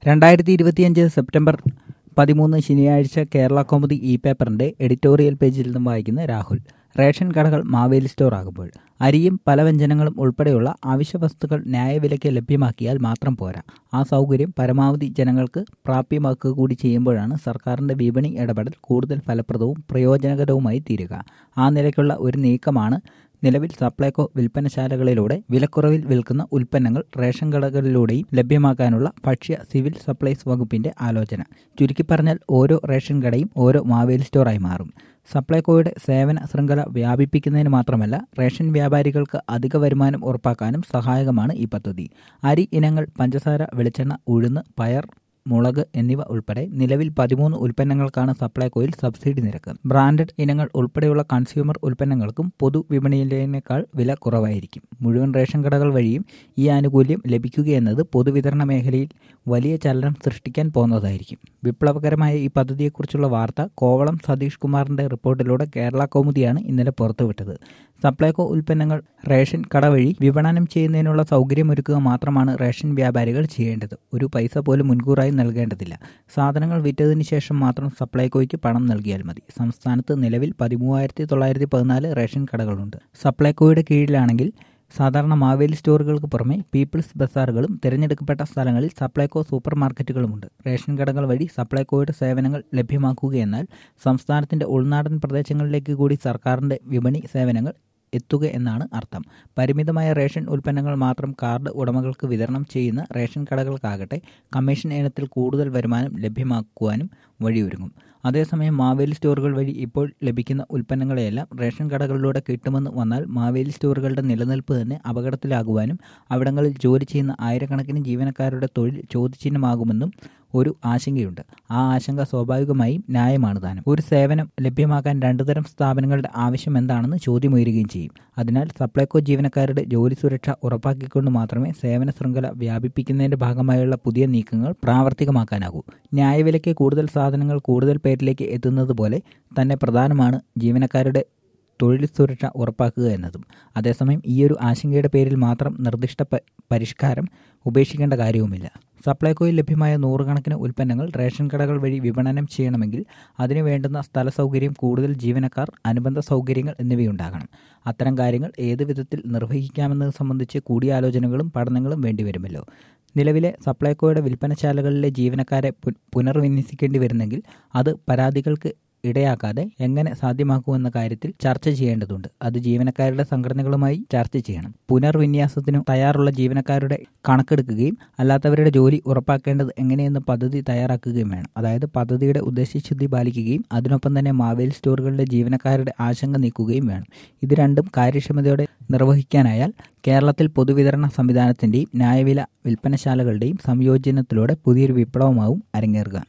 രണ്ടായിരത്തി ഇരുപത്തിയഞ്ച് സെപ്റ്റംബർ പതിമൂന്ന് ശനിയാഴ്ച കേരള കോമുദി ഇ പേപ്പറിന്റെ എഡിറ്റോറിയൽ പേജിൽ നിന്നും വായിക്കുന്ന രാഹുൽ റേഷൻ കടകൾ മാവേലി സ്റ്റോർ ആകുമ്പോൾ അരിയും പലവ്യഞ്ജനങ്ങളും ഉൾപ്പെടെയുള്ള അവശ്യ വസ്തുക്കൾ ന്യായവിലയ്ക്ക് ലഭ്യമാക്കിയാൽ മാത്രം പോരാ ആ സൗകര്യം പരമാവധി ജനങ്ങൾക്ക് പ്രാപ്യമാക്കുക കൂടി ചെയ്യുമ്പോഴാണ് സർക്കാരിന്റെ വിപണി ഇടപെടൽ കൂടുതൽ ഫലപ്രദവും പ്രയോജനകരവുമായി തീരുക ആ നിലയ്ക്കുള്ള ഒരു നീക്കമാണ് നിലവിൽ സപ്ലൈകോ വിൽപ്പനശാലകളിലൂടെ വിലക്കുറവിൽ വിൽക്കുന്ന ഉൽപ്പന്നങ്ങൾ റേഷൻ കടകളിലൂടെയും ലഭ്യമാക്കാനുള്ള ഭക്ഷ്യ സിവിൽ സപ്ലൈസ് വകുപ്പിന്റെ ആലോചന ചുരുക്കി പറഞ്ഞാൽ ഓരോ റേഷൻ കടയും ഓരോ മാവേലി സ്റ്റോറായി മാറും സപ്ലൈകോയുടെ സേവന ശൃംഖല വ്യാപിപ്പിക്കുന്നതിന് മാത്രമല്ല റേഷൻ വ്യാപാരികൾക്ക് അധിക വരുമാനം ഉറപ്പാക്കാനും സഹായകമാണ് ഈ പദ്ധതി അരി ഇനങ്ങൾ പഞ്ചസാര വെളിച്ചെണ്ണ ഉഴുന്ന് പയർ മുളക് എന്നിവ ഉൾപ്പെടെ നിലവിൽ പതിമൂന്ന് ഉൽപ്പന്നങ്ങൾക്കാണ് സപ്ലൈകോയിൽ സബ്സിഡി നിരക്ക് ബ്രാൻഡഡ് ഇനങ്ങൾ ഉൾപ്പെടെയുള്ള കൺസ്യൂമർ ഉൽപ്പന്നങ്ങൾക്കും പൊതു വിപണിയിലേക്കാൾ വില കുറവായിരിക്കും മുഴുവൻ റേഷൻ കടകൾ വഴിയും ഈ ആനുകൂല്യം ലഭിക്കുകയെന്നത് പൊതുവിതരണ മേഖലയിൽ വലിയ ചലനം സൃഷ്ടിക്കാൻ പോകുന്നതായിരിക്കും വിപ്ലവകരമായ ഈ പദ്ധതിയെക്കുറിച്ചുള്ള വാർത്ത കോവളം സതീഷ് കുമാറിന്റെ റിപ്പോർട്ടിലൂടെ കേരള കൗമുദിയാണ് ഇന്നലെ പുറത്തുവിട്ടത് സപ്ലൈകോ ഉൽപ്പന്നങ്ങൾ റേഷൻ കട വഴി വിപണനം ചെയ്യുന്നതിനുള്ള സൗകര്യമൊരുക്കുക മാത്രമാണ് റേഷൻ വ്യാപാരികൾ ചെയ്യേണ്ടത് ഒരു പൈസ പോലും മുൻകൂറായി നൽകേണ്ടതില്ല സാധനങ്ങൾ വിറ്റതിന് ശേഷം മാത്രം സപ്ലൈകോയ്ക്ക് പണം നൽകിയാൽ മതി സംസ്ഥാനത്ത് നിലവിൽ പതിമൂവായിരത്തി തൊള്ളായിരത്തി പതിനാല് റേഷൻ കടകളുണ്ട് സപ്ലൈകോയുടെ കീഴിലാണെങ്കിൽ സാധാരണ മാവേലി സ്റ്റോറുകൾക്ക് പുറമെ പീപ്പിൾസ് ബസാറുകളും തിരഞ്ഞെടുക്കപ്പെട്ട സ്ഥലങ്ങളിൽ സപ്ലൈകോ സൂപ്പർ മാർക്കറ്റുകളുമുണ്ട് റേഷൻ കടകൾ വഴി സപ്ലൈകോയുടെ സേവനങ്ങൾ ലഭ്യമാക്കുകയെന്നാൽ സംസ്ഥാനത്തിന്റെ ഉൾനാടൻ പ്രദേശങ്ങളിലേക്ക് കൂടി സർക്കാരിന്റെ വിപണി സേവനങ്ങൾ എത്തുക എന്നാണ് അർത്ഥം പരിമിതമായ റേഷൻ ഉൽപ്പന്നങ്ങൾ മാത്രം കാർഡ് ഉടമകൾക്ക് വിതരണം ചെയ്യുന്ന റേഷൻ കടകൾക്കാകട്ടെ കമ്മീഷൻ ഇനത്തിൽ കൂടുതൽ വരുമാനം ലഭ്യമാക്കുവാനും വഴിയൊരുങ്ങും അതേസമയം മാവേലി സ്റ്റോറുകൾ വഴി ഇപ്പോൾ ലഭിക്കുന്ന ഉൽപ്പന്നങ്ങളെയെല്ലാം റേഷൻ കടകളിലൂടെ കിട്ടുമെന്ന് വന്നാൽ മാവേലി സ്റ്റോറുകളുടെ നിലനിൽപ്പ് തന്നെ അപകടത്തിലാകുവാനും അവിടങ്ങളിൽ ജോലി ചെയ്യുന്ന ആയിരക്കണക്കിന് ജീവനക്കാരുടെ തൊഴിൽ ചോദ്യചിഹ്നമാകുമെന്നും ഒരു ആശങ്കയുണ്ട് ആ ആശങ്ക സ്വാഭാവികമായും ന്യായമാണ് താനും ഒരു സേവനം ലഭ്യമാക്കാൻ രണ്ടുതരം സ്ഥാപനങ്ങളുടെ ആവശ്യം എന്താണെന്ന് ചോദ്യമുയരുകയും ചെയ്യും അതിനാൽ സപ്ലൈകോ ജീവനക്കാരുടെ ജോലി സുരക്ഷ ഉറപ്പാക്കിക്കൊണ്ട് മാത്രമേ സേവന ശൃംഖല വ്യാപിപ്പിക്കുന്നതിന്റെ ഭാഗമായുള്ള പുതിയ നീക്കങ്ങൾ പ്രാവർത്തികമാക്കാനാകൂ ന്യായവിലയ്ക്ക് കൂടുതൽ സാധനങ്ങൾ കൂടുതൽ പേരിലേക്ക് എത്തുന്നത് പോലെ തന്നെ പ്രധാനമാണ് ജീവനക്കാരുടെ തൊഴിൽ സുരക്ഷ ഉറപ്പാക്കുക എന്നതും അതേസമയം ഈയൊരു ആശങ്കയുടെ പേരിൽ മാത്രം നിർദ്ദിഷ്ട പരിഷ്കാരം ഉപേക്ഷിക്കേണ്ട കാര്യവുമില്ല സപ്ലൈകോയിൽ ലഭ്യമായ നൂറുകണക്കിന് ഉൽപ്പന്നങ്ങൾ റേഷൻ കടകൾ വഴി വിപണനം ചെയ്യണമെങ്കിൽ അതിനു വേണ്ടുന്ന സ്ഥല സൗകര്യം കൂടുതൽ ജീവനക്കാർ അനുബന്ധ സൗകര്യങ്ങൾ എന്നിവയുണ്ടാകണം അത്തരം കാര്യങ്ങൾ ഏത് വിധത്തിൽ നിർവഹിക്കാമെന്നത് സംബന്ധിച്ച് കൂടിയാലോചനകളും പഠനങ്ങളും വേണ്ടിവരുമല്ലോ നിലവിലെ സപ്ലൈകോയുടെ വിൽപ്പനശാലകളിലെ ജീവനക്കാരെ പുനർവിന്യസിക്കേണ്ടി വരുന്നെങ്കിൽ അത് പരാതികൾക്ക് ഇടയാക്കാതെ എങ്ങനെ സാധ്യമാക്കുമെന്ന കാര്യത്തിൽ ചർച്ച ചെയ്യേണ്ടതുണ്ട് അത് ജീവനക്കാരുടെ സംഘടനകളുമായി ചർച്ച ചെയ്യണം പുനർവിന്യാസത്തിനു തയ്യാറുള്ള ജീവനക്കാരുടെ കണക്കെടുക്കുകയും അല്ലാത്തവരുടെ ജോലി ഉറപ്പാക്കേണ്ടത് എങ്ങനെയെന്ന് പദ്ധതി തയ്യാറാക്കുകയും വേണം അതായത് പദ്ധതിയുടെ ഉദ്ദേശശുദ്ധി പാലിക്കുകയും അതിനൊപ്പം തന്നെ മാവേൽ സ്റ്റോറുകളിലെ ജീവനക്കാരുടെ ആശങ്ക നീക്കുകയും വേണം ഇത് രണ്ടും കാര്യക്ഷമതയോടെ നിർവഹിക്കാനായാൽ കേരളത്തിൽ പൊതുവിതരണ സംവിധാനത്തിന്റെയും ന്യായവില വിൽപ്പനശാലകളുടെയും സംയോജനത്തിലൂടെ പുതിയൊരു വിപ്ലവമാവും അരങ്ങേറുക